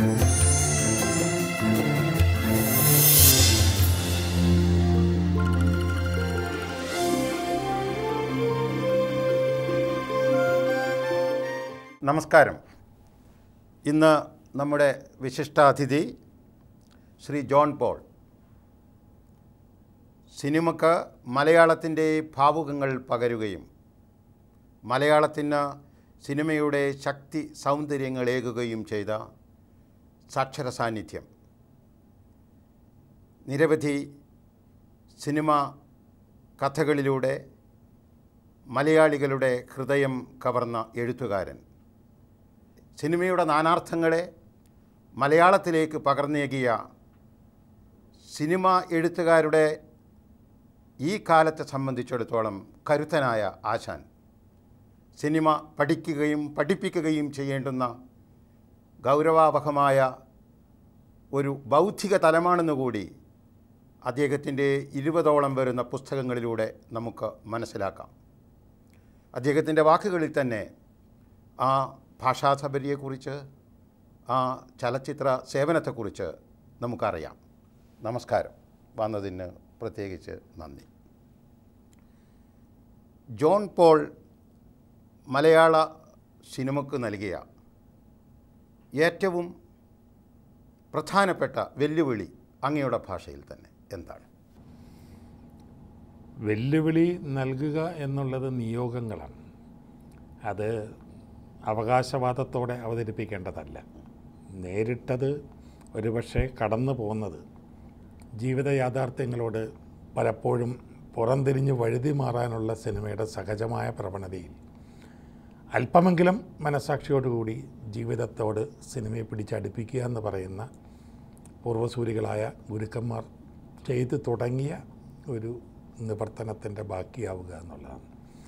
നമസ്കാരം ഇന്ന് നമ്മുടെ വിശിഷ്ടാതിഥി ശ്രീ ജോൺ പോൾ സിനിമക്ക് മലയാളത്തിൻ്റെ ഭാവുകങ്ങൾ പകരുകയും മലയാളത്തിന് സിനിമയുടെ ശക്തി സൗന്ദര്യങ്ങളേകുകയും ചെയ്ത സാക്ഷര സാന്നിധ്യം നിരവധി സിനിമ കഥകളിലൂടെ മലയാളികളുടെ ഹൃദയം കവർന്ന എഴുത്തുകാരൻ സിനിമയുടെ നാനാർത്ഥങ്ങളെ മലയാളത്തിലേക്ക് പകർന്നേകിയ സിനിമ എഴുത്തുകാരുടെ ഈ കാലത്തെ സംബന്ധിച്ചിടത്തോളം കരുത്തനായ ആശാൻ സിനിമ പഠിക്കുകയും പഠിപ്പിക്കുകയും ചെയ്യേണ്ടുന്ന ഗൗരവാവഹമായ ഒരു ബൗദ്ധിക തലമാണെന്നുകൂടി അദ്ദേഹത്തിൻ്റെ ഇരുപതോളം വരുന്ന പുസ്തകങ്ങളിലൂടെ നമുക്ക് മനസ്സിലാക്കാം അദ്ദേഹത്തിൻ്റെ വാക്കുകളിൽ തന്നെ ആ ഭാഷാസബരിയെക്കുറിച്ച് ആ ചലച്ചിത്ര സേവനത്തെക്കുറിച്ച് നമുക്കറിയാം നമസ്കാരം വന്നതിന് പ്രത്യേകിച്ച് നന്ദി ജോൺ പോൾ മലയാള സിനിമക്ക് നൽകിയ ഏറ്റവും പ്രധാനപ്പെട്ട വെല്ലുവിളി അങ്ങയുടെ ഭാഷയിൽ തന്നെ എന്താണ് വെല്ലുവിളി നൽകുക എന്നുള്ളത് നിയോഗങ്ങളാണ് അത് അവകാശവാദത്തോടെ അവതരിപ്പിക്കേണ്ടതല്ല നേരിട്ടത് ഒരുപക്ഷെ കടന്നു പോകുന്നത് ജീവിത യാഥാർത്ഥ്യങ്ങളോട് പലപ്പോഴും പുറംതിരിഞ്ഞ് വഴുതി മാറാനുള്ള സിനിമയുടെ സഹജമായ പ്രവണതയിൽ അല്പമെങ്കിലും മനസാക്ഷിയോടുകൂടി ജീവിതത്തോട് സിനിമയെ പിടിച്ചടുപ്പിക്കുക എന്ന് പറയുന്ന പൂർവ്വസൂരികളായ ഗുരുക്കന്മാർ ചെയ്തു തുടങ്ങിയ ഒരു നിവർത്തനത്തിൻ്റെ ബാക്കിയാവുക എന്നുള്ളതാണ്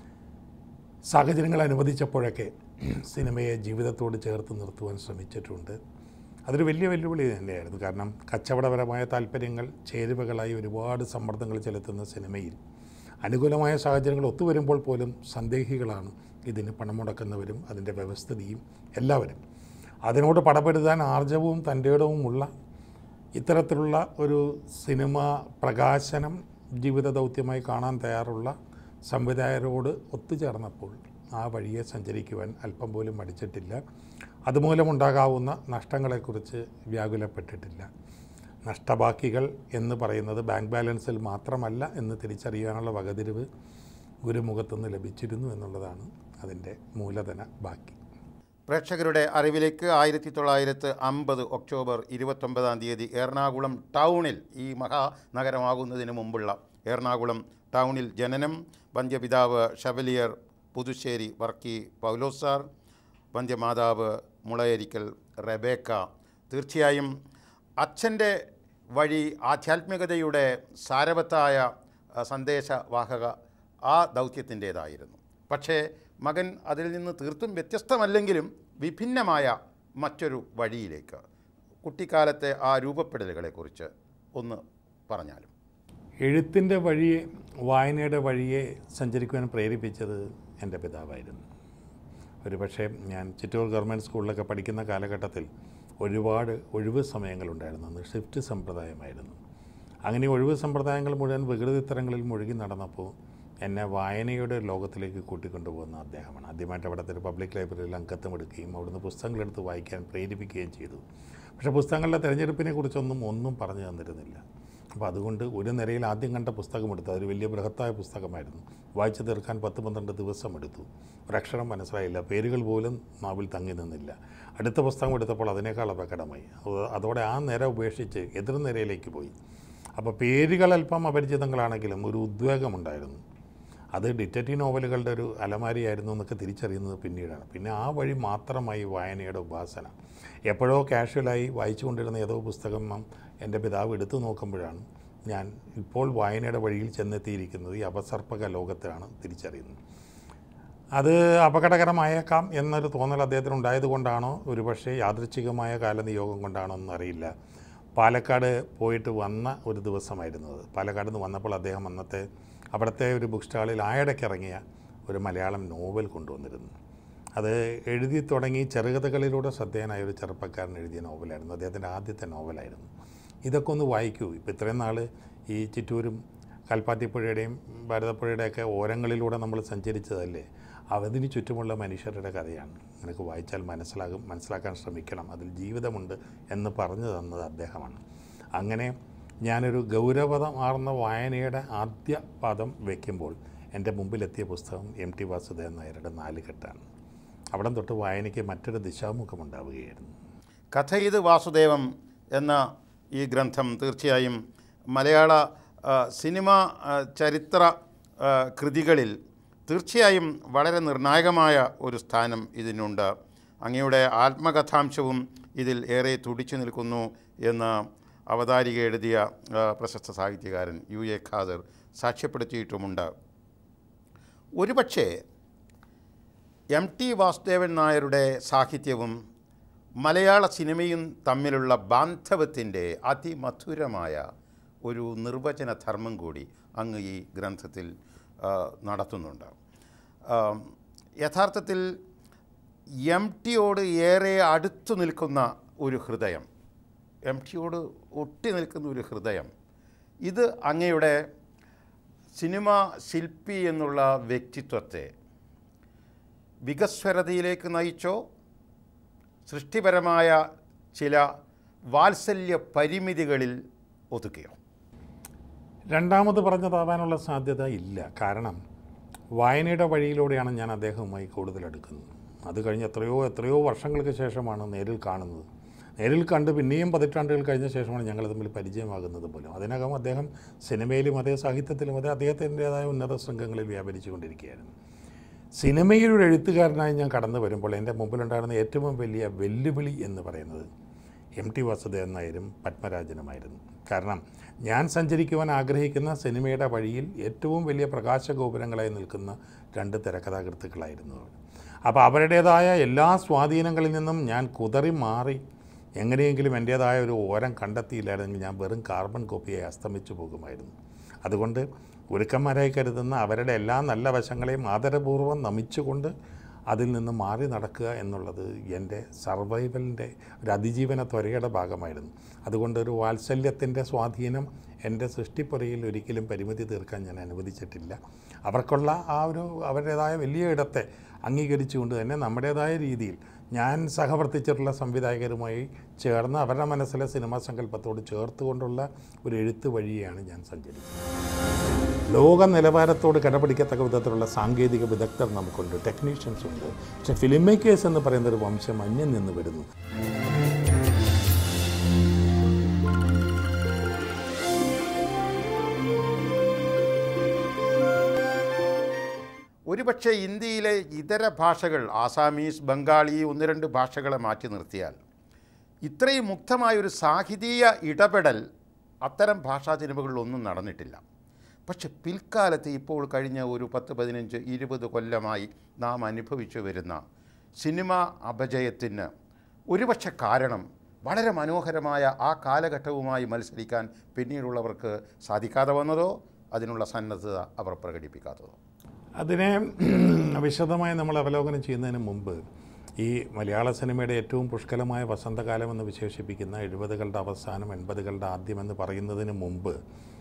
സാഹചര്യങ്ങൾ അനുവദിച്ചപ്പോഴൊക്കെ സിനിമയെ ജീവിതത്തോട് ചേർത്ത് നിർത്തുവാൻ ശ്രമിച്ചിട്ടുണ്ട് അതൊരു വലിയ വെല്ലുവിളി തന്നെയായിരുന്നു കാരണം കച്ചവടപരമായ താല്പര്യങ്ങൾ ചേരുവകളായി ഒരുപാട് സമ്മർദ്ദങ്ങൾ ചെലുത്തുന്ന സിനിമയിൽ അനുകൂലമായ സാഹചര്യങ്ങൾ ഒത്തുവരുമ്പോൾ പോലും സന്ദേഹികളാണ് ഇതിന് പണം മുടക്കുന്നവരും അതിൻ്റെ വ്യവസ്ഥിതിയും എല്ലാവരും അതിനോട് പടപെടുത്താൻ ആർജവും തൻ്റെ ഇടവുമുള്ള ഇത്തരത്തിലുള്ള ഒരു സിനിമ പ്രകാശനം ജീവിത ദൗത്യമായി കാണാൻ തയ്യാറുള്ള സംവിധായകരോട് ഒത്തുചേർന്നപ്പോൾ ആ വഴിയെ സഞ്ചരിക്കുവാൻ അല്പം പോലും മടിച്ചിട്ടില്ല അതുമൂലമുണ്ടാകാവുന്ന നഷ്ടങ്ങളെക്കുറിച്ച് വ്യാകുലപ്പെട്ടിട്ടില്ല നഷ്ടബാക്കികൾ എന്ന് പറയുന്നത് ബാങ്ക് ബാലൻസിൽ മാത്രമല്ല എന്ന് തിരിച്ചറിയാനുള്ള വകതിരിവ് ഗുരുമുഖത്തുനിന്ന് ലഭിച്ചിരുന്നു എന്നുള്ളതാണ് അതിൻ്റെ മൂലധന ബാക്കി പ്രേക്ഷകരുടെ അറിവിലേക്ക് ആയിരത്തി തൊള്ളായിരത്തി അമ്പത് ഒക്ടോബർ ഇരുപത്തൊമ്പതാം തീയതി എറണാകുളം ടൗണിൽ ഈ മഹാനഗരമാകുന്നതിന് മുമ്പുള്ള എറണാകുളം ടൗണിൽ ജനനം പഞ്ചപിതാവ് ഷവലിയർ പുതുശ്ശേരി വർക്കി പൗലോസാർ പഞ്ചമാതാവ് മുളയരിക്കൽ റെബേക്ക തീർച്ചയായും അച്ഛൻ്റെ വഴി ആധ്യാത്മികതയുടെ സാരവത്തായ ആ, സന്ദേശവാഹക ആ ദൗത്യത്തിൻ്റേതായിരുന്നു പക്ഷേ മകൻ അതിൽ നിന്ന് തീർത്തും വ്യത്യസ്തമല്ലെങ്കിലും വിഭിന്നമായ മറ്റൊരു വഴിയിലേക്ക് കുട്ടിക്കാലത്തെ ആ രൂപപ്പെടലുകളെക്കുറിച്ച് ഒന്ന് പറഞ്ഞാലും എഴുത്തിൻ്റെ വഴിയെ വായനയുടെ വഴിയെ സഞ്ചരിക്കുവാൻ പ്രേരിപ്പിച്ചത് എൻ്റെ പിതാവായിരുന്നു ഒരുപക്ഷെ ഞാൻ ചിറ്റൂർ ഗവൺമെൻറ് സ്കൂളിലൊക്കെ പഠിക്കുന്ന കാലഘട്ടത്തിൽ ഒരുപാട് ഒഴിവ് സമയങ്ങളുണ്ടായിരുന്നു അന്ന് ഷിഫ്റ്റ് സമ്പ്രദായമായിരുന്നു അങ്ങനെ ഒഴിവ് സമ്പ്രദായങ്ങൾ മുഴുവൻ വികൃതിത്തരങ്ങളിൽ മുഴുകി നടന്നപ്പോൾ എന്നെ വായനയുടെ ലോകത്തിലേക്ക് കൂട്ടിക്കൊണ്ടുപോകുന്ന അദ്ദേഹമാണ് ആദ്യമായിട്ട് അവിടുത്തെ ഒരു പബ്ലിക് ലൈബ്രറിയിൽ അംഗത്വം എടുക്കുകയും അവിടുന്ന് പുസ്തകങ്ങളെടുത്ത് വായിക്കാൻ പ്രേരിപ്പിക്കുകയും ചെയ്തു പക്ഷേ പുസ്തകങ്ങളുടെ തിരഞ്ഞെടുപ്പിനെ കുറിച്ചൊന്നും ഒന്നും പറഞ്ഞു തന്നിരുന്നില്ല അപ്പോൾ അതുകൊണ്ട് ഒരു നിരയിൽ ആദ്യം കണ്ട പുസ്തകം എടുത്തു അതൊരു വലിയ ബൃഹത്തായ പുസ്തകമായിരുന്നു വായിച്ചു തീർക്കാൻ പത്ത് പന്ത്രണ്ട് ദിവസം എടുത്തു ഒരക്ഷരം മനസ്സിലായില്ല പേരുകൾ പോലും നാവിൽ തങ്ങി നിന്നില്ല അടുത്ത പുസ്തകം എടുത്തപ്പോൾ അതിനേക്കാൾ അപകടമായി അത് അതോടെ ആ നിര ഉപേക്ഷിച്ച് എതിർ നിരയിലേക്ക് പോയി അപ്പോൾ പേരുകൾ അല്പം അപരിചിതങ്ങളാണെങ്കിലും ഒരു ഉദ്വേഗമുണ്ടായിരുന്നു അത് ഡിറ്റക്റ്റീവ് നോവലുകളുടെ ഒരു അലമാരിയായിരുന്നു എന്നൊക്കെ തിരിച്ചറിയുന്നത് പിന്നീടാണ് പിന്നെ ആ വഴി മാത്രമായി വായനയുടെ ഉപാസന എപ്പോഴോ കാഷ്വലായി വായിച്ചുകൊണ്ടിരുന്ന ഏതോ പുസ്തകം എൻ്റെ പിതാവ് എടുത്തു നോക്കുമ്പോഴാണ് ഞാൻ ഇപ്പോൾ വായനയുടെ വഴിയിൽ ചെന്നെത്തിയിരിക്കുന്നത് ഈ അപസർപ്പക ലോകത്തിലാണ് തിരിച്ചറിയുന്നത് അത് അപകടകരമായേക്കാം എന്നൊരു തോന്നൽ അദ്ദേഹത്തിന് ഉണ്ടായതുകൊണ്ടാണോ ഒരുപക്ഷെ യാദൃച്ഛികമായ കാലനിയോഗം കൊണ്ടാണോ എന്നറിയില്ല പാലക്കാട് പോയിട്ട് വന്ന ഒരു ദിവസമായിരുന്നു അത് പാലക്കാട് നിന്ന് വന്നപ്പോൾ അദ്ദേഹം അന്നത്തെ അവിടുത്തെ ഒരു ബുക്ക് സ്റ്റാളിൽ ആയിടയ്ക്ക് ഇറങ്ങിയ ഒരു മലയാളം നോവൽ കൊണ്ടുവന്നിരുന്നു അത് എഴുതി തുടങ്ങി ചെറുകഥകളിലൂടെ ശ്രദ്ധേയനായ ഒരു ചെറുപ്പക്കാരൻ എഴുതിയ നോവലായിരുന്നു അദ്ദേഹത്തിൻ്റെ ആദ്യത്തെ നോവലായിരുന്നു ഇതൊക്കെ ഒന്ന് വായിക്കൂ ഇപ്പോൾ ഇത്രയും നാൾ ഈ ചിറ്റൂരും കൽപ്പാത്തിപ്പുഴയുടെയും ഭാരതപ്പുഴയുടെയൊക്കെ ഓരങ്ങളിലൂടെ നമ്മൾ സഞ്ചരിച്ചതല്ലേ അതിന് ചുറ്റുമുള്ള മനുഷ്യരുടെ കഥയാണ് നിനക്ക് വായിച്ചാൽ മനസ്സിലാകും മനസ്സിലാക്കാൻ ശ്രമിക്കണം അതിൽ ജീവിതമുണ്ട് എന്ന് പറഞ്ഞു തന്നത് അദ്ദേഹമാണ് അങ്ങനെ ഞാനൊരു ഗൗരവമാർന്ന വായനയുടെ ആദ്യ പാദം വയ്ക്കുമ്പോൾ എൻ്റെ മുമ്പിലെത്തിയ പുസ്തകം എം ടി വാസുദേവൻ നായരുടെ നാലുകെട്ടാണ് അവിടെ തൊട്ട് വായനയ്ക്ക് മറ്റൊരു ദിശാമുഖമുണ്ടാവുകയായിരുന്നു കഥയിത് വാസുദേവം എന്ന ഈ ഗ്രന്ഥം തീർച്ചയായും മലയാള ആ, സിനിമ ആ, ചരിത്ര ആ, കൃതികളിൽ തീർച്ചയായും വളരെ നിർണായകമായ ഒരു സ്ഥാനം ഇതിനുണ്ട് അങ്ങയുടെ ആത്മകഥാംശവും ഇതിൽ ഏറെ തുടിച്ചു നിൽക്കുന്നു എന്ന് അവതാരിക എഴുതിയ ആ, പ്രശസ്ത സാഹിത്യകാരൻ യു എ ഖാദർ സാക്ഷ്യപ്പെടുത്തിയിട്ടുമുണ്ട് ഒരുപക്ഷേ എം ടി വാസുദേവൻ നായരുടെ സാഹിത്യവും മലയാള സിനിമയും തമ്മിലുള്ള ബാന്ധവത്തിൻ്റെ അതിമധുരമായ ഒരു നിർവചന ധർമ്മം കൂടി അങ്ങ് ഈ ഗ്രന്ഥത്തിൽ ആ, നടത്തുന്നുണ്ട് ആ, യഥാർത്ഥത്തിൽ എം ടിയോട് ഏറെ അടുത്തു നിൽക്കുന്ന ഒരു ഹൃദയം എം ടിയോട് ഒട്ടി നിൽക്കുന്ന ഒരു ഹൃദയം ഇത് അങ്ങയുടെ സിനിമ ശില്പി എന്നുള്ള വ്യക്തിത്വത്തെ വികസ്വരതയിലേക്ക് നയിച്ചോ സൃഷ്ടിപരമായ ചില വാത്സല്യ പരിമിതികളിൽ ഒതുക്കിയോ രണ്ടാമത് പറഞ്ഞതാവാനുള്ള സാധ്യത ഇല്ല കാരണം വായനയുടെ വഴിയിലൂടെയാണ് ഞാൻ അദ്ദേഹവുമായി കൂടുതൽ അടുക്കുന്നത് അത് കഴിഞ്ഞ് എത്രയോ എത്രയോ വർഷങ്ങൾക്ക് ശേഷമാണ് നേരിൽ കാണുന്നത് നേരിൽ കണ്ട് പിന്നെയും പതിറ്റാണ്ടുകൾ കഴിഞ്ഞ ശേഷമാണ് ഞങ്ങൾ തമ്മിൽ പരിചയമാകുന്നത് പോലും അതിനകം അദ്ദേഹം സിനിമയിലും അതേ സാഹിത്യത്തിലും അതേ അദ്ദേഹത്തിൻ്റെതായ ഉന്നത ശൃംഖങ്ങളിൽ വ്യാപരിച്ചു കൊണ്ടിരിക്കുകയായിരുന്നു സിനിമയിൽ ഒരു എഴുത്തുകാരനായി ഞാൻ കടന്നു വരുമ്പോൾ എൻ്റെ മുമ്പിലുണ്ടായിരുന്ന ഏറ്റവും വലിയ വെല്ലുവിളി എന്ന് പറയുന്നത് എം ടി വാസുദേവൻ നായരും പത്മരാജനുമായിരുന്നു കാരണം ഞാൻ സഞ്ചരിക്കുവാൻ ആഗ്രഹിക്കുന്ന സിനിമയുടെ വഴിയിൽ ഏറ്റവും വലിയ പ്രകാശഗോപുരങ്ങളായി നിൽക്കുന്ന രണ്ട് തിരക്കഥാകൃത്തുക്കളായിരുന്നു അവർ അപ്പോൾ അവരുടേതായ എല്ലാ സ്വാധീനങ്ങളിൽ നിന്നും ഞാൻ കുതറി മാറി എങ്ങനെയെങ്കിലും എൻ്റേതായ ഒരു ഓരം കണ്ടെത്തിയില്ലായിരുന്നെങ്കിൽ ഞാൻ വെറും കാർബൺ കോപ്പിയായി അസ്തമിച്ചു പോകുമായിരുന്നു അതുകൊണ്ട് ഗുരുക്കന്മാരായി കരുതുന്ന അവരുടെ എല്ലാ നല്ല വശങ്ങളെയും ആദരപൂർവ്വം നമിച്ചുകൊണ്ട് അതിൽ നിന്ന് മാറി നടക്കുക എന്നുള്ളത് എൻ്റെ സർവൈവലിൻ്റെ ഒരു അതിജീവന ത്വരയുടെ ഭാഗമായിരുന്നു അതുകൊണ്ട് ഒരു വാത്സല്യത്തിൻ്റെ സ്വാധീനം എൻ്റെ സൃഷ്ടിപ്പുറയിൽ ഒരിക്കലും പരിമിതി തീർക്കാൻ ഞാൻ അനുവദിച്ചിട്ടില്ല അവർക്കുള്ള ആ ഒരു അവരുടേതായ വലിയ ഇടത്തെ അംഗീകരിച്ചുകൊണ്ട് തന്നെ നമ്മുടേതായ രീതിയിൽ ഞാൻ സഹവർത്തിച്ചിട്ടുള്ള സംവിധായകരുമായി ചേർന്ന് അവരുടെ മനസ്സിലെ സിനിമാ സങ്കല്പത്തോട് ചേർത്തുകൊണ്ടുള്ള ഒരു എഴുത്ത് വഴിയാണ് ഞാൻ സഞ്ചരിച്ചത് ലോക നിലവാരത്തോട് കിടപിടിക്കത്തക്ക വിധത്തിലുള്ള സാങ്കേതിക വിദഗ്ധർ നമുക്കുണ്ട് ടെക്നീഷ്യൻസ് ഉണ്ട് പക്ഷേ ഫിലിം മേക്കേഴ്സ് എന്ന് പറയുന്ന ഒരു വംശം അന്യം നിന്ന് വരുന്നു ഒരുപക്ഷെ ഇന്ത്യയിലെ ഇതര ഭാഷകൾ ആസാമീസ് ബംഗാളി ഒന്ന് രണ്ട് ഭാഷകളെ മാറ്റി നിർത്തിയാൽ ഇത്രയും മുക്തമായ ഒരു സാഹിതീയ ഇടപെടൽ അത്തരം ഭാഷാ സിനിമകളിലൊന്നും നടന്നിട്ടില്ല പക്ഷെ പിൽക്കാലത്ത് ഇപ്പോൾ കഴിഞ്ഞ ഒരു പത്ത് പതിനഞ്ച് ഇരുപത് കൊല്ലമായി നാം അനുഭവിച്ചു വരുന്ന സിനിമ അപജയത്തിന് ഒരുപക്ഷെ കാരണം വളരെ മനോഹരമായ ആ കാലഘട്ടവുമായി മത്സരിക്കാൻ പിന്നീടുള്ളവർക്ക് സാധിക്കാതെ വന്നതോ അതിനുള്ള സന്നദ്ധത അവർ പ്രകടിപ്പിക്കാത്തതോ അതിനെ വിശദമായി നമ്മൾ അവലോകനം ചെയ്യുന്നതിന് മുമ്പ് ഈ മലയാള സിനിമയുടെ ഏറ്റവും പുഷ്കലമായ വസന്തകാലം എന്ന് വിശേഷിപ്പിക്കുന്ന എഴുപതുകളുടെ അവസാനം എൺപതുകളുടെ ആദ്യം എന്ന് പറയുന്നതിന് മുമ്പ്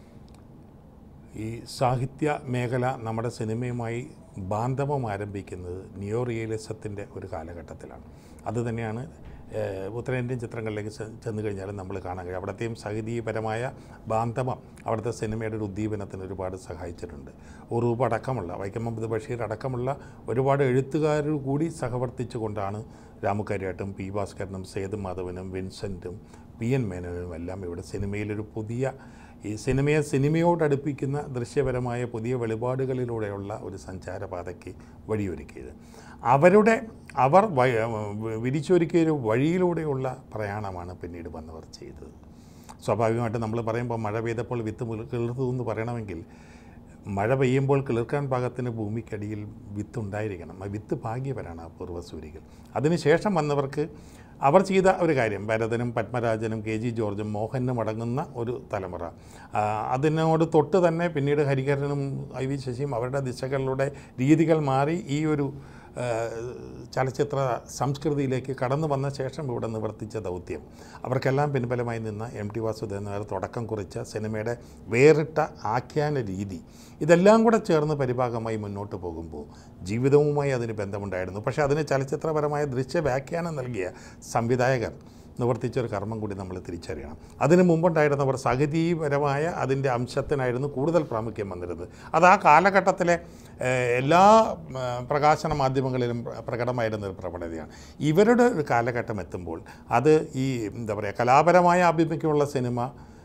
ഈ സാഹിത്യ മേഖല നമ്മുടെ സിനിമയുമായി ബാന്ധവം ആരംഭിക്കുന്നത് നിയോ റിയലിസത്തിൻ്റെ ഒരു കാലഘട്ടത്തിലാണ് അതുതന്നെയാണ് ഏഹ്, ഉത്തരേന്ത്യൻ ചിത്രങ്ങളിലേക്ക് ചെ- ചെന്ന് കഴിഞ്ഞാൽ നമ്മൾ കാണാൻ കഴിയും അവിടത്തെയും സാഹിതീയപരമായ ബാന്ധവം അവിടുത്തെ സിനിമയുടെ ഒരു ഉദ്ദീപനത്തിന് ഒരുപാട് സഹായിച്ചിട്ടുണ്ട് ഉറൂബ് അടക്കമുള്ള വൈക്കം മുഹമ്മദ് ബഷീർ അടക്കമുള്ള ഒരുപാട് എഴുത്തുകാർ കൂടി സഹവർത്തിച്ചുകൊണ്ടാണ് രാമുക്കാരിയായിട്ടും പി ഭാസ്കരനും സേതു മാധവനും വിൻസെൻറ്റും പി എൻ മേനോനും എല്ലാം ഇവിടെ സിനിമയിലൊരു പുതിയ ഈ സിനിമയെ സിനിമയോട് അടുപ്പിക്കുന്ന ദൃശ്യപരമായ പുതിയ വെളിപാടുകളിലൂടെയുള്ള ഒരു സഞ്ചാരപാതയ്ക്ക് വഴിയൊരുക്കിയത് അവരുടെ അവർ വ- വിരിച്ചൊരുക്കിയ ഒരു വഴിയിലൂടെയുള്ള പ്രയാണമാണ് പിന്നീട് വന്നവർ ചെയ്തത് സ്വാഭാവികമായിട്ടും നമ്മൾ പറയുമ്പോൾ മഴ പെയ്തപ്പോൾ വിത്ത് മുല- കിളിർത്തു എന്ന് പറയണമെങ്കിൽ മഴ പെയ്യുമ്പോൾ കിളിർക്കാൻ പാകത്തിന് ഭൂമിക്കടിയിൽ വിത്തുണ്ടായിരിക്കണം ആ വിത്ത് ഭാഗ്യവരാണ് ആ പൂർവ്വസൂരികൾ അതിനുശേഷം വന്നവർക്ക് അവർ ചെയ്ത ഒരു കാര്യം ഭരതനും പത്മരാജനും കെ ജി ജോർജും മോഹനും അടങ്ങുന്ന ഒരു തലമുറ ആ, അതിനോട് തൊട്ട് തന്നെ പിന്നീട് ഹരിഹരനും ഐ വി ശശിയും അവരുടെ ദിശകളിലൂടെ രീതികൾ മാറി ഈ ഒരു ആ, ചലച്ചിത്ര സംസ്കൃതിയിലേക്ക് കടന്നു വന്ന ശേഷം ഇവിടെ നിവർത്തിച്ച ദൗത്യം അവർക്കെല്ലാം പിൻബലമായി നിന്ന എം ടി വാസുദേവൻ നായർ തുടക്കം കുറിച്ച സിനിമയുടെ വേറിട്ട ആഖ്യാന രീതി ഇതെല്ലാം കൂടെ ചേർന്ന് പരിഭാഗമായി മുന്നോട്ട് പോകുമ്പോൾ ജീവിതവുമായി അതിന് ബന്ധമുണ്ടായിരുന്നു പക്ഷേ അതിന് ചലച്ചിത്രപരമായ ദൃശ്യ വ്യാഖ്യാനം നൽകിയ സംവിധായകർ നിവർത്തിച്ചൊരു കർമ്മം കൂടി നമ്മൾ തിരിച്ചറിയണം അതിന് മുമ്പുണ്ടായിരുന്നവർ സാഹിത്യപരമായ അതിൻ്റെ അംശത്തിനായിരുന്നു കൂടുതൽ പ്രാമുഖ്യം വന്നിരുന്നത് അത് ആ കാലഘട്ടത്തിലെ ഏഹ്, എല്ലാ ഏഹ്, പ്രകാശന മാധ്യമങ്ങളിലും പ്ര- പ്രകടമായിരുന്ന ഒരു പ്രവണതയാണ് ഇവരുടെ ഒരു കാലഘട്ടം എത്തുമ്പോൾ അത് ഈ എന്താ പറയുക കലാപരമായ ആഭിമുഖ്യമുള്ള സിനിമ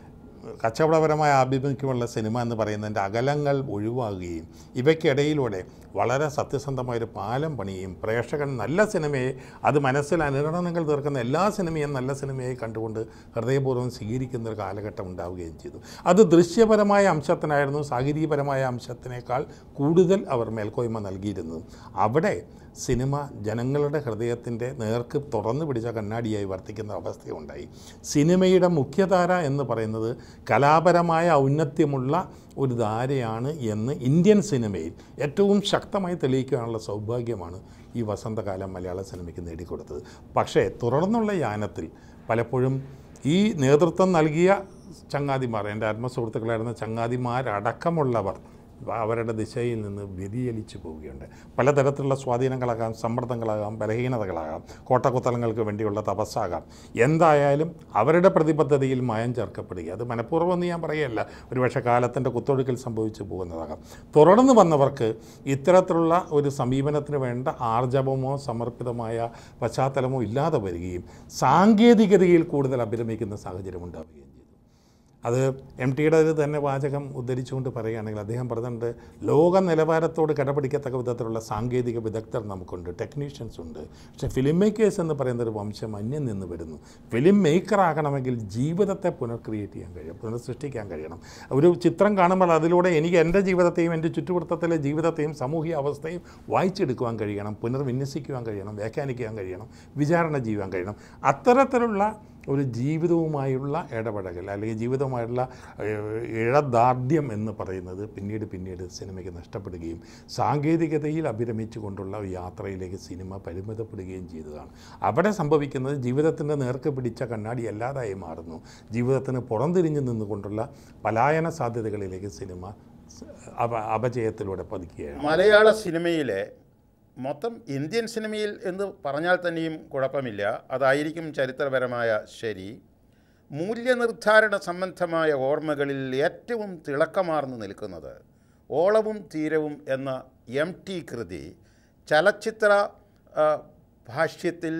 കച്ചവടപരമായ ആഭിമുഖ്യമുള്ള സിനിമ എന്ന് പറയുന്നതിൻ്റെ അകലങ്ങൾ ഒഴിവാകുകയും ഇവയ്ക്കിടയിലൂടെ വളരെ സത്യസന്ധമായൊരു പാലം പണിയും പ്രേക്ഷകൻ നല്ല സിനിമയെ അത് മനസ്സിൽ അനുരണനങ്ങൾ തീർക്കുന്ന എല്ലാ സിനിമയും നല്ല സിനിമയായി കണ്ടുകൊണ്ട് ഹൃദയപൂർവ്വം സ്വീകരിക്കുന്ന ഒരു കാലഘട്ടം ഉണ്ടാവുകയും ചെയ്തു അത് ദൃശ്യപരമായ അംശത്തിനായിരുന്നു സാഹിത്യപരമായ അംശത്തിനേക്കാൾ കൂടുതൽ അവർ മേൽക്കോയ്മ നൽകിയിരുന്നത് അവിടെ സിനിമ ജനങ്ങളുടെ ഹൃദയത്തിൻ്റെ നേർക്ക് തുറന്നു പിടിച്ച കണ്ണാടിയായി വർത്തിക്കുന്ന അവസ്ഥയുണ്ടായി സിനിമയുടെ മുഖ്യധാര എന്ന് പറയുന്നത് കലാപരമായ ഔന്നത്യമുള്ള ഒരു ധാരയാണ് എന്ന് ഇന്ത്യൻ സിനിമയിൽ ഏറ്റവും ശക്തമായി തെളിയിക്കാനുള്ള സൗഭാഗ്യമാണ് ഈ വസന്തകാലം മലയാള സിനിമയ്ക്ക് നേടിക്കൊടുത്തത് പക്ഷേ തുടർന്നുള്ള യാനത്തിൽ പലപ്പോഴും ഈ നേതൃത്വം നൽകിയ ചങ്ങാതിമാർ എൻ്റെ ആത്മസുഹൃത്തുക്കളായിരുന്ന ചങ്ങാതിമാരടക്കമുള്ളവർ അവരുടെ ദിശയിൽ നിന്ന് വ്യതിചലിച്ചു പോവുകയുണ്ട് പലതരത്തിലുള്ള സ്വാധീനങ്ങളാകാം സമ്മർദ്ദങ്ങളാകാം ബലഹീനതകളാകാം കോട്ടക്കുത്തലങ്ങൾക്ക് വേണ്ടിയുള്ള തപസ്സാകാം എന്തായാലും അവരുടെ പ്രതിബദ്ധതയിൽ മായം ചേർക്കപ്പെടുക അത് മനഃപൂർവ്വം എന്ന് ഞാൻ പറയുകയല്ല ഒരുപക്ഷെ കാലത്തിൻ്റെ കുത്തൊഴുക്കിൽ സംഭവിച്ചു പോകുന്നതാകാം തുടർന്ന് വന്നവർക്ക് ഇത്തരത്തിലുള്ള ഒരു സമീപനത്തിന് വേണ്ട ആർജവമോ സമർപ്പിതമായ പശ്ചാത്തലമോ ഇല്ലാതെ വരികയും സാങ്കേതികതയിൽ കൂടുതൽ അഭിരമിക്കുന്ന സാഹചര്യം ഉണ്ടാവുകയും ചെയ്തു അത് എം ടിയുടെ തന്നെ വാചകം ഉദ്ധരിച്ചുകൊണ്ട് പറയുകയാണെങ്കിൽ അദ്ദേഹം പറഞ്ഞിട്ടുണ്ട് ലോക നിലവാരത്തോട് കിടപിടിക്കത്തക്ക വിധത്തിലുള്ള സാങ്കേതിക വിദഗ്ധർ നമുക്കുണ്ട് ടെക്നീഷ്യൻസ് ഉണ്ട് പക്ഷേ ഫിലിം മേക്കേഴ്സ് എന്ന് പറയുന്ന ഒരു വംശം അന്യം നിന്ന് വരുന്നു ഫിലിം മേക്കർ ആകണമെങ്കിൽ ജീവിതത്തെ പുനർക്രിയേറ്റ് ചെയ്യാൻ കഴിയും പുനഃസൃഷ്ടിക്കാൻ കഴിയണം ഒരു ചിത്രം കാണുമ്പോൾ അതിലൂടെ എനിക്ക് എൻ്റെ ജീവിതത്തെയും എൻ്റെ ചുറ്റുവട്ടത്തിലെ ജീവിതത്തെയും സാമൂഹിക അവസ്ഥയും വായിച്ചെടുക്കുവാൻ കഴിയണം പുനർവിന്യസിക്കുവാൻ കഴിയണം വ്യാഖ്യാനിക്കാൻ കഴിയണം വിചാരണ ചെയ്യുവാൻ കഴിയണം അത്തരത്തിലുള്ള ഒരു ജീവിതവുമായുള്ള ഇടപെടൽ അല്ലെങ്കിൽ ജീവിതവുമായുള്ള ഏഹ്, ഇഴദാർഢ്യം എന്ന് പറയുന്നത് പിന്നീട് പിന്നീട് സിനിമയ്ക്ക് നഷ്ടപ്പെടുകയും സാങ്കേതികതയിൽ അഭിരമിച്ചു കൊണ്ടുള്ള ഒരു യാത്രയിലേക്ക് സിനിമ പരിമിതപ്പെടുകയും ചെയ്തതാണ് അവിടെ സംഭവിക്കുന്നത് ജീവിതത്തിൻ്റെ നേർക്ക് പിടിച്ച കണ്ണാടി അല്ലാതായി മാറുന്നു ജീവിതത്തിന് പുറംതിരിഞ്ഞു നിന്നുകൊണ്ടുള്ള പലായന സാധ്യതകളിലേക്ക് സിനിമ സ്- അപ അപജയത്തിലൂടെ പതിക്കുകയാണ് മലയാള സിനിമയിലെ മൊത്തം ഇന്ത്യൻ സിനിമയിൽ എന്ന് പറഞ്ഞാൽ തന്നെയും കുഴപ്പമില്ല അതായിരിക്കും ചരിത്രപരമായ ശരി മൂല്യനിർദ്ധാരണ സംബന്ധമായ ഓർമ്മകളിൽ ഏറ്റവും തിളക്കമാർന്നു നിൽക്കുന്നത് ഓളവും തീരവും എന്ന എം ടി കൃതി ചലച്ചിത്ര ആ, ഭാഷ്യത്തിൽ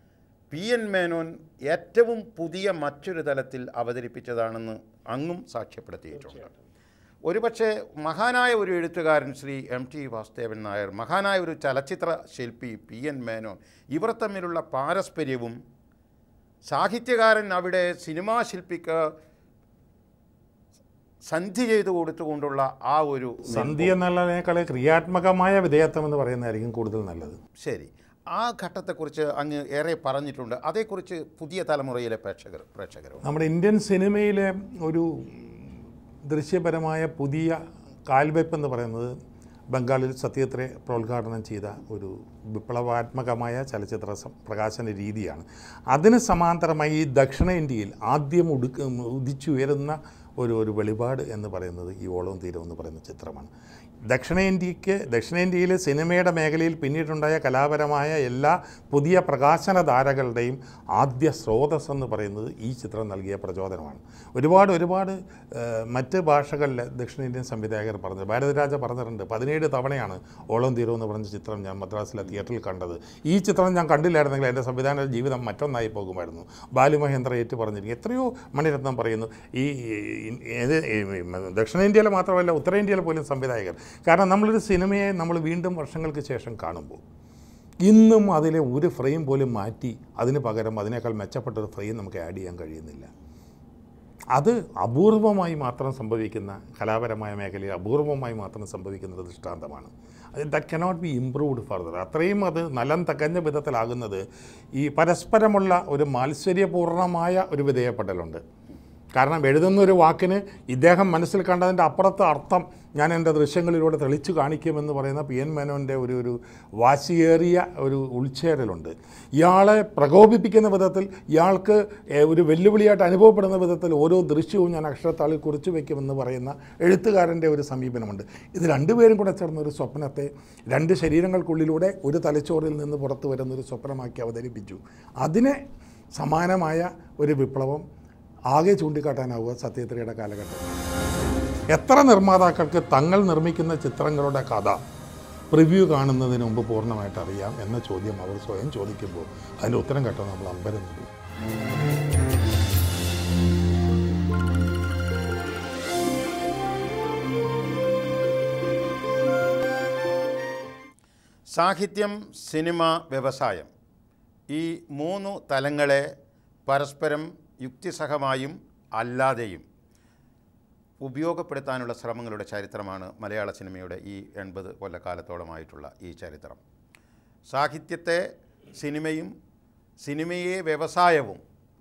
പി എൻ മേനോൻ ഏറ്റവും പുതിയ മറ്റൊരു തലത്തിൽ അവതരിപ്പിച്ചതാണെന്ന് അങ്ങും സാക്ഷ്യപ്പെടുത്തിയിട്ടുണ്ട് ഒരുപക്ഷെ മഹാനായ ഒരു എഴുത്തുകാരൻ ശ്രീ എം ടി വാസുദേവൻ നായർ മഹാനായ ഒരു ചലച്ചിത്ര ശില്പി പി എൻ മേനോൻ ഇവർ തമ്മിലുള്ള പാരസ്പര്യവും സാഹിത്യകാരൻ അവിടെ സിനിമാ ശില്പിക്ക് സന്ധി ചെയ്തു കൊടുത്തുകൊണ്ടുള്ള ആ ഒരു സന്ധി എന്നുള്ളതിനേക്കാൾ ക്രിയാത്മകമായ വിധേയത്വം എന്ന് പറയുന്നതായിരിക്കും കൂടുതൽ നല്ലത് ശരി ആ ഘട്ടത്തെക്കുറിച്ച് അങ്ങ് ഏറെ പറഞ്ഞിട്ടുണ്ട് അതേക്കുറിച്ച് പുതിയ തലമുറയിലെ പ്രേക്ഷകർ പ്രേക്ഷകരും നമ്മുടെ ഇന്ത്യൻ സിനിമയിലെ ഒരു ദൃശ്യപരമായ പുതിയ കാൽവയ്പ് എന്ന് പറയുന്നത് ബംഗാളിൽ സത്യത്രേ പ്രോദ്ഘാടനം ചെയ്ത ഒരു വിപ്ലവാത്മകമായ ചലച്ചിത്ര സം- പ്രകാശന രീതിയാണ് അതിന് സമാന്തരമായി ഈ ദക്ഷിണേന്ത്യയിൽ ആദ്യം ഉടുക്ക ഉദിച്ചുയരുന്ന ഒരു ഒരു വെളിപാട് എന്ന് പറയുന്നത് ഈ ഓളവും തീരവും എന്ന് പറയുന്ന ചിത്രമാണ് ദക്ഷിണേന്ത്യക്ക് ദക്ഷിണേന്ത്യയിലെ സിനിമയുടെ മേഖലയിൽ പിന്നീടുണ്ടായ കലാപരമായ എല്ലാ പുതിയ പ്രകാശന ധാരകളുടെയും ആദ്യ സ്രോതസ് എന്ന് പറയുന്നത് ഈ ചിത്രം നൽകിയ പ്രചോദനമാണ് ഒരുപാട് ഒരുപാട് ഏഹ്, മറ്റ് ഭാഷകളിലെ ദക്ഷിണേന്ത്യൻ സംവിധായകർ പറഞ്ഞത് ഭാരതരാജ പറഞ്ഞിട്ടുണ്ട് പതിനേഴ് തവണയാണ് ഓളം തീരവും എന്ന് പറഞ്ഞ ചിത്രം ഞാൻ മദ്രാസിലെ തിയേറ്ററിൽ കണ്ടത് ഈ ചിത്രം ഞാൻ കണ്ടില്ലായിരുന്നെങ്കിൽ എൻ്റെ സംവിധാന ജീവിതം മറ്റൊന്നായി പോകുമായിരുന്നു ബാലുമഹേന്ദ്ര ഏറ്റു പറഞ്ഞിരിക്കും എത്രയോ മണിരത്നം പറയുന്നു ഈ ഈ- ഏത് ഈ ദക്ഷിണേന്ത്യയിലെ മാത്രമല്ല ഉത്തരേന്ത്യയിലെ പോലും സംവിധായകർ കാരണം നമ്മളൊരു സിനിമയെ നമ്മൾ വീണ്ടും വർഷങ്ങൾക്ക് ശേഷം കാണുമ്പോൾ ഇന്നും അതിലെ ഒരു ഫ്രെയിം പോലും മാറ്റി അതിന് പകരം അതിനേക്കാൾ മെച്ചപ്പെട്ട ഒരു ഫ്രെയിം നമുക്ക് ആഡ് ചെയ്യാൻ കഴിയുന്നില്ല അത് അപൂർവമായി മാത്രം സംഭവിക്കുന്ന കലാപരമായ മേഖലയിൽ അപൂർവമായി മാത്രം സംഭവിക്കുന്ന ഒരു ദൃഷ്ടാന്തമാണ് that cannot be improved further അത്രയും അത് നലം തകഞ്ഞ വിധത്തിലാകുന്നത് ഈ പരസ്പരമുള്ള ഒരു മാത്സര്യപൂർണമായ ഒരു വിധേയപ്പെടലുണ്ട് കാരണം എഴുതുന്ന ഒരു വാക്കിന് ഇദ്ദേഹം മനസ്സിൽ കണ്ടതിൻ്റെ അപ്പുറത്തെ അർത്ഥം ഞാൻ എൻ്റെ ദൃശ്യങ്ങളിലൂടെ തെളിച്ചു കാണിക്കുമെന്ന് പറയുന്ന പി എൻ മേനോൻ്റെ ഒരു ഒരു വാശിയേറിയ ഒരു ഉൾച്ചേരലുണ്ട് ഇയാളെ പ്രകോപിപ്പിക്കുന്ന വിധത്തിൽ ഇയാൾക്ക് ഏഹ്, ഒരു വെല്ലുവിളിയായിട്ട് അനുഭവപ്പെടുന്ന വിധത്തിൽ ഓരോ ദൃശ്യവും ഞാൻ അക്ഷരത്താളിൽ കുറിച്ചു വയ്ക്കുമെന്ന് പറയുന്ന എഴുത്തുകാരൻ്റെ ഒരു സമീപനമുണ്ട് ഇത് രണ്ടുപേരും കൂടെ ചേർന്ന ഒരു സ്വപ്നത്തെ രണ്ട് ശരീരങ്ങൾക്കുള്ളിലൂടെ ഒരു തലച്ചോറിൽ നിന്ന് പുറത്തു വരുന്ന ഒരു സ്വപ്നമാക്കി അവതരിപ്പിച്ചു അതിനെ സമാനമായ ഒരു വിപ്ലവം ആകെ ചൂണ്ടിക്കാട്ടാനാവുക സത്യത്രയുടെ കാലഘട്ടം എത്ര നിർമ്മാതാക്കൾക്ക് തങ്ങൾ നിർമ്മിക്കുന്ന ചിത്രങ്ങളുടെ കഥ പ്രിവ്യൂ കാണുന്നതിന് മുമ്പ് പൂർണ്ണമായിട്ട് അറിയാം എന്ന ചോദ്യം അവർ സ്വയം ചോദിക്കുമ്പോൾ അതിൻ്റെ ഉത്തരം കേട്ടോ നമ്മൾ അമ്പരന്നുള്ളൂ സാഹിത്യം സിനിമ വ്യവസായം ഈ മൂന്നു തലങ്ങളെ പരസ്പരം യുക്തിസഹമായും അല്ലാതെയും ഉപയോഗപ്പെടുത്താനുള്ള ശ്രമങ്ങളുടെ ചരിത്രമാണ് മലയാള സിനിമയുടെ ഈ എൺപത് കൊല്ലക്കാലത്തോളമായിട്ടുള്ള ഈ ചരിത്രം സാഹിത്യത്തെ സിനിമയും സിനിമയെ വ്യവസായവും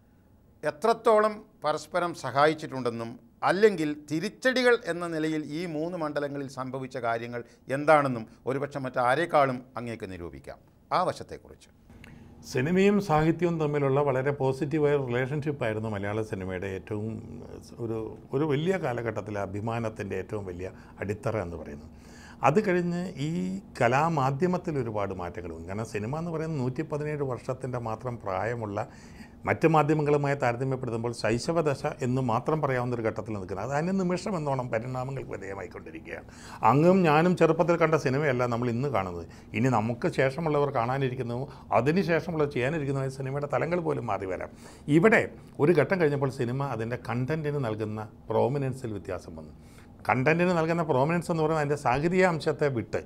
എത്രത്തോളം പരസ്പരം സഹായിച്ചിട്ടുണ്ടെന്നും അല്ലെങ്കിൽ തിരിച്ചടികൾ എന്ന നിലയിൽ ഈ മൂന്ന് മണ്ഡലങ്ങളിൽ സംഭവിച്ച കാര്യങ്ങൾ എന്താണെന്നും ഒരുപക്ഷെ മറ്റാരേക്കാളും അങ്ങേക്ക് നിരൂപിക്കാം ആ വശത്തെക്കുറിച്ച് സിനിമയും സാഹിത്യവും തമ്മിലുള്ള വളരെ പോസിറ്റീവായ റിലേഷൻഷിപ്പായിരുന്നു മലയാള സിനിമയുടെ ഏറ്റവും ഒരു ഒരു വലിയ കാലഘട്ടത്തിലെ അഭിമാനത്തിൻ്റെ ഏറ്റവും വലിയ അടിത്തറ എന്ന് പറയുന്നത് അത് കഴിഞ്ഞ് ഈ കലാമാധ്യമത്തിൽ ഒരുപാട് മാറ്റങ്ങൾ വന്നു കാരണം സിനിമ എന്ന് പറയുന്നത് നൂറ്റി പതിനേഴ് വർഷത്തിൻ്റെ മാത്രം പ്രായമുള്ള മറ്റ് മാധ്യമങ്ങളുമായി താരതമ്യപ്പെടുത്തുമ്പോൾ ശൈശവദശ എന്ന് മാത്രം പറയാവുന്ന ഒരു ഘട്ടത്തിൽ നിൽക്കുന്നത് അത് അതിന് നിമിഷം എന്നോണം പരിണാമങ്ങൾക്ക് വിധേയമായിക്കൊണ്ടിരിക്കുകയാണ് അങ്ങും ഞാനും ചെറുപ്പത്തിൽ കണ്ട സിനിമയല്ല നമ്മൾ ഇന്ന് കാണുന്നത് ഇനി നമുക്ക് ശേഷമുള്ളവർ കാണാനിരിക്കുന്നു അതിന് ശേഷമുള്ളവർ ചെയ്യാനിരിക്കുന്ന സിനിമയുടെ തലങ്ങൾ പോലും മാറി വരാം ഇവിടെ ഒരു ഘട്ടം കഴിഞ്ഞപ്പോൾ സിനിമ അതിൻ്റെ കണ്ടൻറ്റിന് നൽകുന്ന പ്രോമിനൻസിൽ വ്യത്യാസം വന്നു കണ്ടൻറ്റിന് നൽകുന്ന പ്രോമിനൻസ് എന്ന് പറയുന്നത് അതിൻ്റെ സാഹിത്യ അംശത്തെ വിട്ട്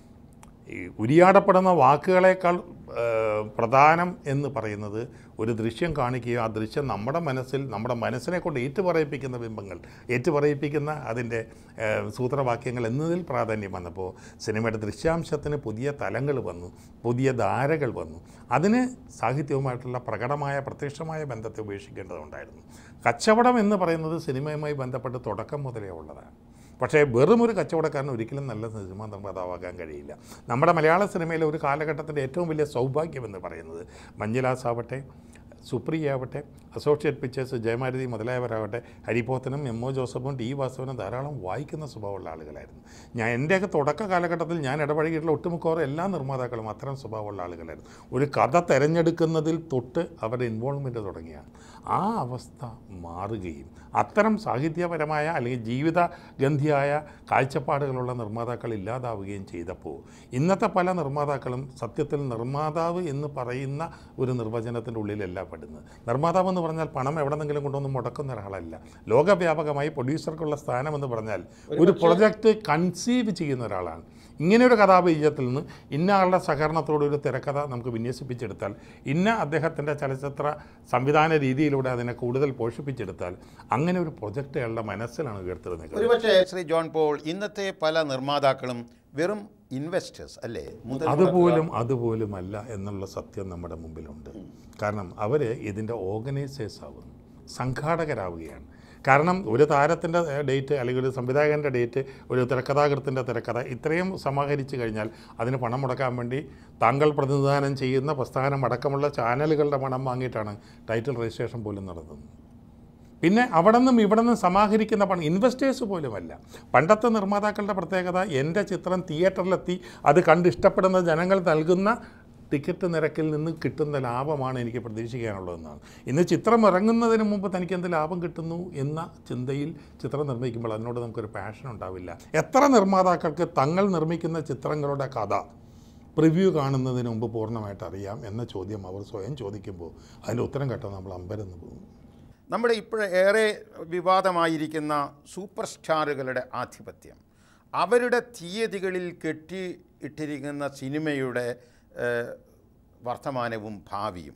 ഈ ഉരിയാടപ്പെടുന്ന വാക്കുകളേക്കാൾ ആ, പ്രധാനം എന്ന് പറയുന്നത് ഒരു ദൃശ്യം കാണിക്കുകയോ ആ ദൃശ്യം നമ്മുടെ മനസ്സിൽ നമ്മുടെ മനസ്സിനെ കൊണ്ട് ഏറ്റുപറയിപ്പിക്കുന്ന ബിംബങ്ങൾ ഏറ്റുപറയിപ്പിക്കുന്ന അതിൻ്റെ ആ, സൂത്രവാക്യങ്ങൾ എന്നതിൽ പ്രാധാന്യം വന്നപ്പോൾ സിനിമയുടെ ദൃശ്യാംശത്തിന് പുതിയ തലങ്ങൾ വന്നു പുതിയ ധാരകൾ വന്നു അതിന് സാഹിത്യവുമായിട്ടുള്ള പ്രകടമായ പ്രത്യക്ഷമായ ബന്ധത്തെ ഉപേക്ഷിക്കേണ്ടതുണ്ടായിരുന്നു കച്ചവടം എന്ന് പറയുന്നത് സിനിമയുമായി ബന്ധപ്പെട്ട് തുടക്കം മുതലേ ഉള്ളതാണ് പക്ഷേ വെറും ഒരു കച്ചവടക്കാരൻ ഒരിക്കലും നല്ല സിനിമ നിർമ്മാതാവാകാൻ കഴിയില്ല നമ്മുടെ മലയാള സിനിമയിലെ ഒരു കാലഘട്ടത്തിൻ്റെ ഏറ്റവും വലിയ സൗഭാഗ്യം എന്ന് പറയുന്നത് മഞ്ജുലാസ് ആവട്ടെ സുപ്രിയ ആവട്ടെ അസോസിയേറ്റ് പിക്ചേഴ്സ് ജയമാരുതി മുതലായവരാവട്ടെ ഹരിപോത്തനും എം ഒ ജോസഫും ടി വാസവനും ധാരാളം വായിക്കുന്ന സ്വഭാവമുള്ള ആളുകളായിരുന്നു ഞാൻ എൻ്റെയൊക്കെ തുടക്ക കാലഘട്ടത്തിൽ ഞാൻ ഇടപഴകിയിട്ടുള്ള ഒട്ടുമിക്കവാറും എല്ലാ നിർമ്മാതാക്കളും അത്തരം സ്വഭാവമുള്ള ആളുകളായിരുന്നു ഒരു കഥ തിരഞ്ഞെടുക്കുന്നതിൽ തൊട്ട് അവരുടെ ഇൻവോൾവ്മെൻറ്റ് തുടങ്ങിയാണ് ആ അവസ്ഥ മാറുകയും അത്തരം സാഹിത്യപരമായ അല്ലെങ്കിൽ ജീവിതഗന്ധിയായ കാഴ്ചപ്പാടുകളുള്ള നിർമ്മാതാക്കൾ ഇല്ലാതാവുകയും ചെയ്തപ്പോൾ ഇന്നത്തെ പല നിർമ്മാതാക്കളും സത്യത്തിൽ നിർമ്മാതാവ് എന്ന് പറയുന്ന ഒരു നിർവചനത്തിൻ്റെ ഉള്ളിലല്ല പെടുന്നത് നിർമ്മാതാവ് എന്ന് പറഞ്ഞാൽ പണം എവിടെന്നെങ്കിലും കൊണ്ടുവന്ന് മുടക്കുന്ന ഒരാളല്ല ലോകവ്യാപകമായി പ്രൊഡ്യൂസർക്കുള്ള സ്ഥാനം എന്ന് പറഞ്ഞാൽ ഒരു പ്രൊജക്റ്റ് കൺസീവ് ചെയ്യുന്ന ഒരാളാണ് ഇങ്ങനെ ഒരു കഥാബീജത്തിൽ നിന്ന് ഇന്ന ആളുടെ സഹകരണത്തോടെ ഒരു തിരക്കഥ നമുക്ക് വിന്യസിപ്പിച്ചെടുത്താൽ ഇന്ന അദ്ദേഹത്തിൻ്റെ ചലച്ചിത്ര സംവിധാന രീതിയിലൂടെ അതിനെ കൂടുതൽ പോഷിപ്പിച്ചെടുത്താൽ അങ്ങനെ ഒരു പ്രൊജക്റ്റ് അയാളുടെ മനസ്സിലാണ് ഉയർത്തിരുന്നത് ഒരുപക്ഷെ ശ്രീ ജോൺ പോൾ ഇന്നത്തെ പല നിർമ്മാതാക്കളും വെറും ഇൻവെസ്റ്റേഴ്സ് അല്ലേ മുതൽ അതുപോലും അതുപോലും അല്ല എന്നുള്ള സത്യം നമ്മുടെ മുമ്പിലുണ്ട് കാരണം അവർ ഇതിൻ്റെ ഓർഗനൈസേഴ്സ് ആവുന്നു സംഘാടകരാവുകയാണ് കാരണം ഒരു താരത്തിൻ്റെ ഡേറ്റ് അല്ലെങ്കിൽ ഒരു സംവിധായകൻ്റെ ഡേറ്റ് ഒരു തിരക്കഥാകൃത്തിൻ്റെ തിരക്കഥ ഇത്രയും സമാഹരിച്ചു കഴിഞ്ഞാൽ അതിന് പണം മുടക്കാൻ വേണ്ടി താങ്കൾ പ്രതിനിധാനം ചെയ്യുന്ന പ്രസ്ഥാനം അടക്കമുള്ള ചാനലുകളുടെ പണം വാങ്ങിയിട്ടാണ് ടൈറ്റിൽ രജിസ്ട്രേഷൻ പോലും നടത്തുന്നത് പിന്നെ അവിടെ നിന്നും ഇവിടെ നിന്നും സമാഹരിക്കുന്ന പണം ഇൻവെസ്റ്റേഴ്സ് പോലുമല്ല പണ്ടത്തെ നിർമ്മാതാക്കളുടെ പ്രത്യേകത എൻ്റെ ചിത്രം തിയേറ്ററിലെത്തി അത് കണ്ട് ഇഷ്ടപ്പെടുന്ന ജനങ്ങൾ നൽകുന്ന ടിക്കറ്റ് നിരക്കിൽ നിന്ന് കിട്ടുന്ന ലാഭമാണ് എനിക്ക് പ്രതീക്ഷിക്കാനുള്ളതെന്നാണ് ഇന്ന് ചിത്രം ഇറങ്ങുന്നതിന് മുമ്പ് തനിക്ക് എന്ത് ലാഭം കിട്ടുന്നു എന്ന ചിന്തയിൽ ചിത്രം നിർമ്മിക്കുമ്പോൾ അതിനോട് നമുക്കൊരു പാഷൻ ഉണ്ടാവില്ല എത്ര നിർമ്മാതാക്കൾക്ക് തങ്ങൾ നിർമ്മിക്കുന്ന ചിത്രങ്ങളുടെ കഥ പ്രിവ്യൂ കാണുന്നതിന് മുമ്പ് പൂർണ്ണമായിട്ട് അറിയാം എന്ന ചോദ്യം അവർ സ്വയം ചോദിക്കുമ്പോൾ അതിൻ്റെ ഉത്തരം കേട്ടാൽ നമ്മൾ അമ്പരന്ന് പോകും നമ്മുടെ ഇപ്പോൾ ഏറെ വിവാദമായിരിക്കുന്ന സൂപ്പർ സ്റ്റാറുകളുടെ ആധിപത്യം അവരുടെ തീയതികളിൽ കെട്ടി ഇട്ടിരിക്കുന്ന സിനിമയുടെ ഏഹ്, വർത്തമാനവും ഭാവിയും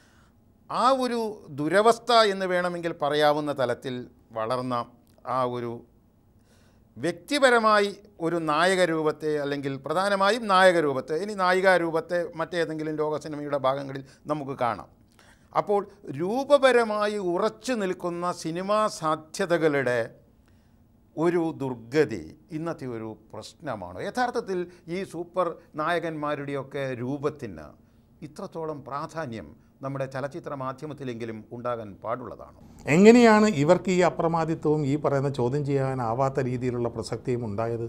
ആ ഒരു ദുരവസ്ഥ എന്ന് വേണമെങ്കിൽ പറയാവുന്ന തലത്തിൽ വളർന്ന ആ ഒരു വ്യക്തിപരമായി ഒരു നായക രൂപത്തെ അല്ലെങ്കിൽ പ്രധാനമായും നായക രൂപത്തെ ഇനി നായികാ രൂപത്തെ മറ്റേതെങ്കിലും ലോക സിനിമയുടെ ഭാഗങ്ങളിൽ നമുക്ക് കാണാം അപ്പോൾ രൂപപരമായി ഉറച്ചു നിൽക്കുന്ന സിനിമാ സാധ്യതകളുടെ ഒരു ദുർഗതി ഇന്നത്തെ ഒരു പ്രശ്നമാണ് യഥാർത്ഥത്തിൽ ഈ സൂപ്പർ നായകന്മാരുടെയൊക്കെ രൂപത്തിന് ഇത്രത്തോളം പ്രാധാന്യം നമ്മുടെ ചലച്ചിത്ര മാധ്യമത്തിലെങ്കിലും ഉണ്ടാകാൻ പാടുള്ളതാണ് എങ്ങനെയാണ് ഇവർക്ക് ഈ അപ്രമാദിത്വവും ഈ പറയുന്ന ചോദ്യം ചെയ്യാനാവാത്ത രീതിയിലുള്ള പ്രസക്തിയും ഉണ്ടായത്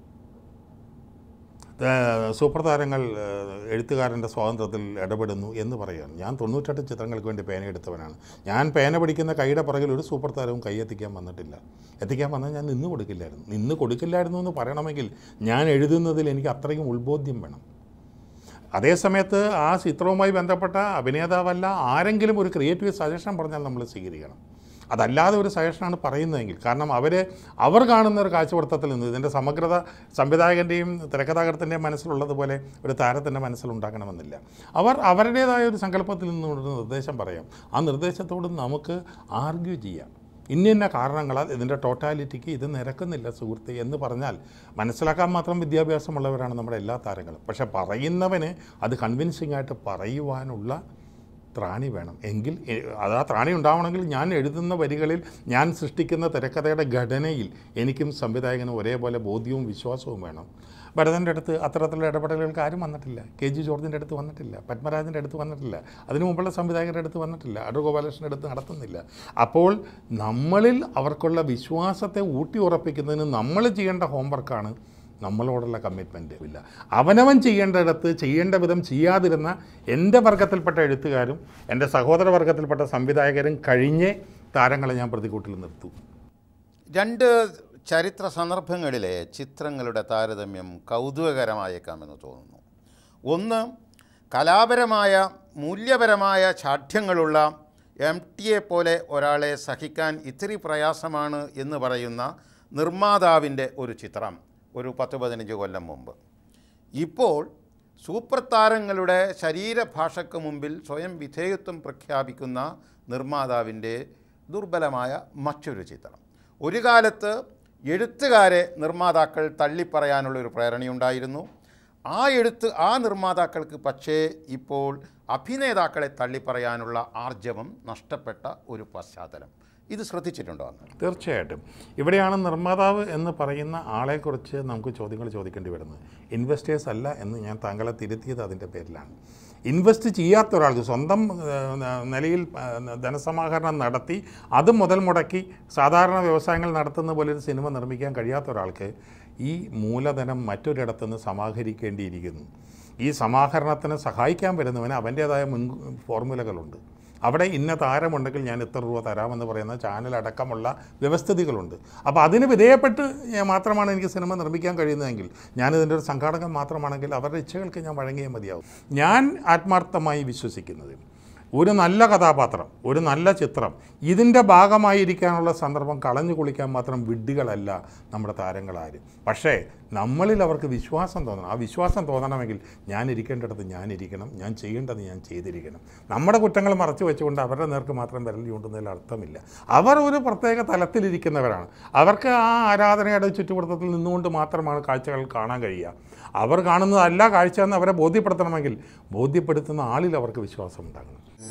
ഏഹ് സൂപ്പർ താരങ്ങൾ ഏഹ് എഴുത്തുകാരൻ്റെ സ്വാതന്ത്ര്യത്തിൽ ഇടപെടുന്നു എന്ന് പറയുകയാണ് ഞാൻ തൊണ്ണൂറ്റെട്ട് ചിത്രങ്ങൾക്ക് വേണ്ടി പേന എടുത്തവനാണ് ഞാൻ പേന പിടിക്കുന്ന കൈയുടെ പുറകിൽ ഒരു സൂപ്പർ താരവും കൈ എത്തിക്കാൻ വന്നിട്ടില്ല എത്തിക്കാൻ വന്നാൽ ഞാൻ നിന്ന് കൊടുക്കില്ലായിരുന്നു നിന്ന് കൊടുക്കില്ലായിരുന്നു എന്ന് പറയണമെങ്കിൽ ഞാൻ എഴുതുന്നതിൽ എനിക്ക് അത്രയും ഉത്ബോധ്യം വേണം അതേസമയത്ത് ആ ചിത്രവുമായി ബന്ധപ്പെട്ട അഭിനേതാവല്ല ആരെങ്കിലും ഒരു ക്രിയേറ്റീവ് സജഷൻ പറഞ്ഞാൽ നമ്മൾ സ്വീകരിക്കണം അതല്ലാതെ ഒരു സജഷനാണ് പറയുന്നതെങ്കിൽ കാരണം അവർ അവർ കാണുന്ന ഒരു കാഴ്ചവൃത്തത്തിൽ നിന്ന് ഇതിൻ്റെ സമഗ്രത സംവിധായകൻ്റെയും തിരക്കഥാകൃത്തിൻ്റെയും മനസ്സിലുള്ളതുപോലെ ഒരു താരത്തിൻ്റെ മനസ്സിലുണ്ടാക്കണമെന്നില്ല അവർ അവരുടേതായ ഒരു സങ്കല്പത്തിൽ നിന്നുകൊണ്ട് നിർദ്ദേശം പറയാം ആ നിർദ്ദേശത്തോട് നമുക്ക് ആർഗ്യൂ ചെയ്യാം ഇന്ന ഇന്ന കാരണങ്ങളാൽ ഇതിൻ്റെ ടോട്ടാലിറ്റിക്ക് ഇത് നിരക്കുന്നില്ല സുഹൃത്ത് എന്ന് പറഞ്ഞാൽ മനസ്സിലാക്കാൻ മാത്രം വിദ്യാഭ്യാസമുള്ളവരാണ് നമ്മുടെ എല്ലാ താരങ്ങളും പക്ഷേ പറയുന്നവന് അത് കൺവിൻസിംഗ് ആയിട്ട് പറയുവാനുള്ള ത്രാണി വേണം എങ്കിൽ എ- അത് ആ ത്രാണി ഉണ്ടാവണമെങ്കിൽ ഞാൻ എഴുതുന്ന വരികളിൽ ഞാൻ സൃഷ്ടിക്കുന്ന തിരക്കഥയുടെ ഘടനയിൽ എനിക്കും സംവിധായകനും ഒരേപോലെ ബോധ്യവും വിശ്വാസവും വേണം ഭരതൻ്റെ അടുത്ത് അത്തരത്തിലുള്ള ഇടപെടലുകൾക്ക് ആരും വന്നിട്ടില്ല കെ ജി ജോർജിൻ്റെ അടുത്ത് വന്നിട്ടില്ല പത്മരാജൻ്റെ അടുത്ത് വന്നിട്ടില്ല അതിനു മുമ്പുള്ള സംവിധായകരുടെ അടുത്ത് വന്നിട്ടില്ല അടൂർ ഗോപാലകൃഷ്ണൻ്റെ അടുത്ത് നടത്തുന്നില്ല അപ്പോൾ നമ്മളിൽ അവർക്കുള്ള വിശ്വാസത്തെ ഊട്ടി ഉറപ്പിക്കുന്നതിന് നമ്മൾ ചെയ്യേണ്ട ഹോംവർക്കാണ് നമ്മളോടുള്ള കമ്മിറ്റ്മെൻറ്റ് ഇല്ല അവനവൻ ചെയ്യേണ്ടിടത്ത് ചെയ്യേണ്ട വിധം ചെയ്യാതിരുന്ന എൻ്റെ വർഗത്തിൽപ്പെട്ട എഴുത്തുകാരും എൻ്റെ സഹോദര വർഗത്തിൽപ്പെട്ട സംവിധായകരും കഴിഞ്ഞേ താരങ്ങളെ ഞാൻ പ്രതികൂട്ടിൽ നിർത്തൂ രണ്ട് ചരിത്ര സന്ദർഭങ്ങളിലെ ചിത്രങ്ങളുടെ താരതമ്യം കൗതുകകരമായേക്കാമെന്ന് തോന്നുന്നു ഒന്ന് കലാപരമായ മൂല്യപരമായ ശാഠ്യങ്ങളുള്ള എം ടിയെ പോലെ ഒരാളെ സഹിക്കാൻ ഇത്തിരി പ്രയാസമാണ് എന്ന് പറയുന്ന നിർമ്മാതാവിൻ്റെ ഒരു ചിത്രം ഒരു പത്ത് പതിനഞ്ച് കൊല്ലം മുമ്പ് ഇപ്പോൾ സൂപ്പർ താരങ്ങളുടെ ശരീരഭാഷയ്ക്ക് മുമ്പിൽ സ്വയം വിധേയത്വം പ്രഖ്യാപിക്കുന്ന നിർമ്മാതാവിൻ്റെ ദുർബലമായ മറ്റൊരു ചിത്രം ഒരു കാലത്ത് എഴുത്തുകാരെ നിർമ്മാതാക്കൾ തള്ളിപ്പറയാനുള്ളൊരു പ്രേരണയുണ്ടായിരുന്നു ആ എഴുത്ത് ആ നിർമ്മാതാക്കൾക്ക് പക്ഷേ ഇപ്പോൾ അഭിനേതാക്കളെ തള്ളിപ്പറയാനുള്ള ആർജവം നഷ്ടപ്പെട്ട ഒരു പശ്ചാത്തലം ഇത് ശ്രദ്ധിച്ചിട്ടുണ്ടോ അന്ന് തീർച്ചയായിട്ടും ഇവിടെയാണ് നിർമ്മാതാവ് എന്ന് പറയുന്ന ആളെക്കുറിച്ച് നമുക്ക് ചോദ്യങ്ങൾ ചോദിക്കേണ്ടി വരുന്നത് ഇൻവെസ്റ്റേഴ്സ് അല്ല എന്ന് ഞാൻ താങ്കളെ തിരുത്തിയത് അതിൻ്റെ പേരിലാണ് ഇൻവെസ്റ്റ് ചെയ്യാത്ത ഒരാൾക്ക് സ്വന്തം ഏഹ്, നിലയിൽ ഏഹ്, ധനസമാഹരണം നടത്തി അത് മുതൽ മുടക്കി സാധാരണ വ്യവസായങ്ങൾ നടത്തുന്ന പോലെ ഒരു സിനിമ നിർമ്മിക്കാൻ കഴിയാത്ത ഒരാൾക്ക് ഈ മൂലധനം മറ്റൊരിടത്തുനിന്ന് സമാഹരിക്കേണ്ടിയിരിക്കുന്നു ഈ സമാഹരണത്തിന് സഹായിക്കാൻ വരുന്നവന് അവൻ്റേതായ മുൻ ഫോർമുലകളുണ്ട് അവിടെ ഇന്ന താരമുണ്ടെങ്കിൽ ഞാൻ ഇത്ര രൂപ തരാമെന്ന് പറയുന്ന ചാനൽ അടക്കമുള്ള വ്യവസ്ഥിതികളുണ്ട് അപ്പോൾ അതിന് വിധേയപ്പെട്ട് ഞാൻ മാത്രമാണ് എനിക്ക് സിനിമ നിർമ്മിക്കാൻ കഴിയുന്നതെങ്കിൽ ഞാനിതിൻ്റെ ഒരു സംഘാടകൻ മാത്രമാണെങ്കിൽ അവരുടെ ഇച്ഛകൾക്ക് ഞാൻ വഴങ്ങിയേ മതിയാവും ഞാൻ ആത്മാർത്ഥമായി വിശ്വസിക്കുന്നത് ഒരു നല്ല കഥാപാത്രം ഒരു നല്ല ചിത്രം ഇതിൻ്റെ ഭാഗമായിരിക്കാനുള്ള സന്ദർഭം കളഞ്ഞു കുളിക്കാൻ മാത്രം വിഡ്ഢികളല്ല നമ്മുടെ താരങ്ങളാരും പക്ഷേ നമ്മളിൽ അവർക്ക് വിശ്വാസം തോന്നണം ആ വിശ്വാസം തോന്നണമെങ്കിൽ ഞാൻ ഇരിക്കേണ്ടിടത്ത് ഞാൻ ഇരിക്കണം ഞാൻ ചെയ്യേണ്ടത് ഞാൻ ചെയ്തിരിക്കണം നമ്മുടെ കുറ്റങ്ങൾ മറച്ചു വെച്ചുകൊണ്ട് അവരുടെ നേർക്ക് മാത്രം വിരൽ ചൂണ്ടുന്നതിൽ അർത്ഥമില്ല അവർ ഒരു പ്രത്യേക തലത്തിലിരിക്കുന്നവരാണ് അവർക്ക് ആ ആരാധനയുടെ ചുറ്റുവട്ടത്തിൽ നിന്നുകൊണ്ട് മാത്രമാണ് കാഴ്ചകൾ കാണാൻ കഴിയുക അവർ കാണുന്നതല്ല കാഴ്ച എന്ന് അവരെ ബോധ്യപ്പെടുത്തണമെങ്കിൽ ബോധ്യപ്പെടുത്തുന്ന ആളിൽ അവർക്ക് വിശ്വാസം ഉണ്ടാകണം